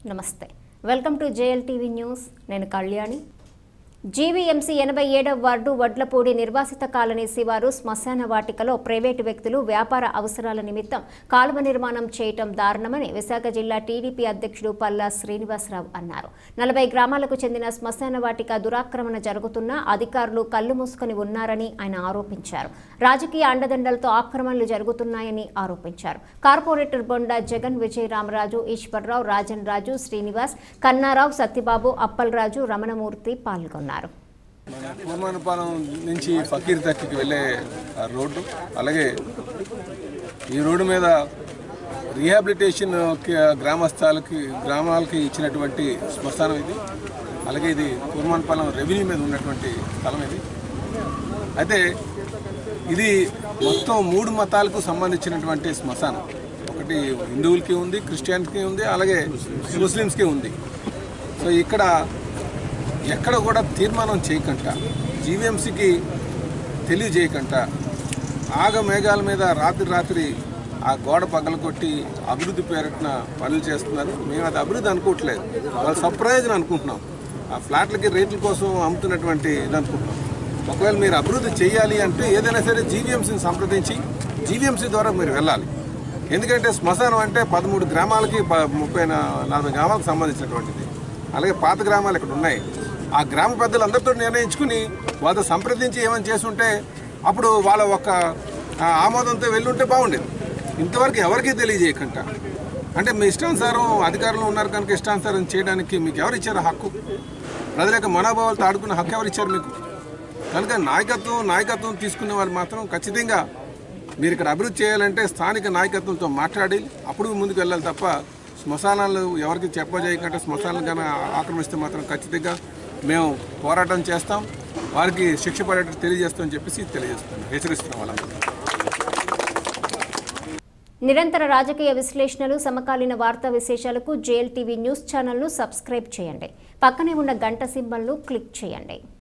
నమస్తే welcome to JL TV news నేను Kalyani GVMC ఎనభై ఏడవ వార్డు వడ్లపూడి నిర్వాసిత కాలనీ శివారు శ్మశాన వాటికలో ప్రైవేటు వ్యక్తులు వ్యాపార అవసరాల నిమిత్తం కాలువ నిర్మాణం చేయటం దారుణమని విశాఖ జిల్లా టీడీపీ అధ్యక్షుడు పల్లా శ్రీనివాసరావు అన్నారు నలభై గ్రామాలకు చెందిన శ్మశాన వాటిక దురాక్రమణ జరుగుతున్నా అధికారులు కళ్ళు మూసుకొని ఉన్నారని ఆయన ఆరోపించారు రాజకీయ అండదండలతో ఆక్రమణలు జరుగుతున్నాయని ఆరోపించారు కార్పొరేటర్ బొండా జగన్ విజయ రామరాజు ఈశ్వర్రావు రాజన్ రాజు శ్రీనివాస్ కన్నారావు సత్యబాబు అప్పలరాజు రమణమూర్తి పాల్గొన్నారు మన పూర్వానుపాలెం నుంచి ఫకీర్ తక్కికి వెళ్ళే ఆ రోడ్డు అలాగే ఈ రోడ్డు మీద రీహాబిలిటేషన్ గ్రామస్థాలకి గ్రామాలకి ఇచ్చినటువంటి శ్మశానం ఇది అలాగే ఇది పూర్వానుపాలెం రెవెన్యూ మీద ఉన్నటువంటి స్థలం ఇది అయితే ఇది మొత్తం మూడు మతాలకు సంబంధించినటువంటి శ్మశానం ఒకటి హిందువులకి ఉంది క్రిస్టియన్స్కి ఉంది అలాగే ముస్లిమ్స్కి ఉంది సో ఇక్కడ ఎక్కడ కూడా తీర్మానం చేయకుండా జీవీఎంసీకి తెలియజేయకుండా ఆగ మేఘాల మీద రాత్రి రాత్రి ఆ గోడ పగలు కొట్టి అభివృద్ధి పేరట్న పనులు చేస్తున్నారు మేము అది అభివృద్ధి అనుకోవట్లేదు వాళ్ళు సర్ప్రైజ్ అనుకుంటున్నాం ఆ ఫ్లాట్లకి రేట్ల కోసం అమ్ముతున్నటువంటి ఇది అనుకుంటున్నాం ఒకవేళ మీరు అభివృద్ధి చేయాలి అంటే ఏదైనా సరే జీవీఎంసీని సంప్రదించి జీవీఎంసీ ద్వారా మీరు వెళ్ళాలి ఎందుకంటే శ్మశానం అంటే పదమూడు గ్రామాలకి ప- ముప్పై నా- నలభై గ్రామాలకు సంబంధించినటువంటిది అలాగే పాత గ్రామాలు ఇక్కడ ఉన్నాయి ఆ గ్రామ పెద్దలు అందరితో నిర్ణయించుకుని వాళ్ళతో సంప్రదించి ఏమైనా చేసుంటే అప్పుడు వాళ్ళ ఒక ఆ, ఆమోదంతో వెళ్ళుంటే బాగుండేది ఇంతవరకు ఎవరికీ తెలియజేయకుండా అంటే మీ ఇష్టానుసారం అధికారులు ఉన్నారు కనుక ఇష్టానుసారం చేయడానికి మీకు ఎవరు ఇచ్చారు హక్కు ప్రజల యొక్క మనోభావాలతో ఆడుకునే హక్కు ఎవరు ఇచ్చారు మీకు కనుక నాయకత్వం నాయకత్వం తీసుకునే వాళ్ళు మాత్రం ఖచ్చితంగా మీరు ఇక్కడ అభివృద్ధి చేయాలంటే స్థానిక నాయకత్వంతో మాట్లాడి అప్పుడు ముందుకు వెళ్ళాలి తప్ప శ్మశానాలు ఎవరికి చెప్పజేయకుండా శ్మశానాలు కానీ ఆక్రమిస్తే మాత్రం ఖచ్చితంగా మేము పోరాటం చేస్తాం వారికి శిక్ష పడేటట్టు తెలియజేస్తామని చెప్పేసి తెలియజేస్తున్నాం హెచ్చరిస్తున్నాం వాళ్ళందరూ నిరంతర రాజకీయ విశ్లేషణలు సమకాలీన వార్తా విశేషాలకు జేఎల్ టీవీ న్యూస్ ఛానల్ను సబ్స్క్రైబ్ చేయండి పక్కనే ఉన్న గంట సింబల్ను క్లిక్ చేయండి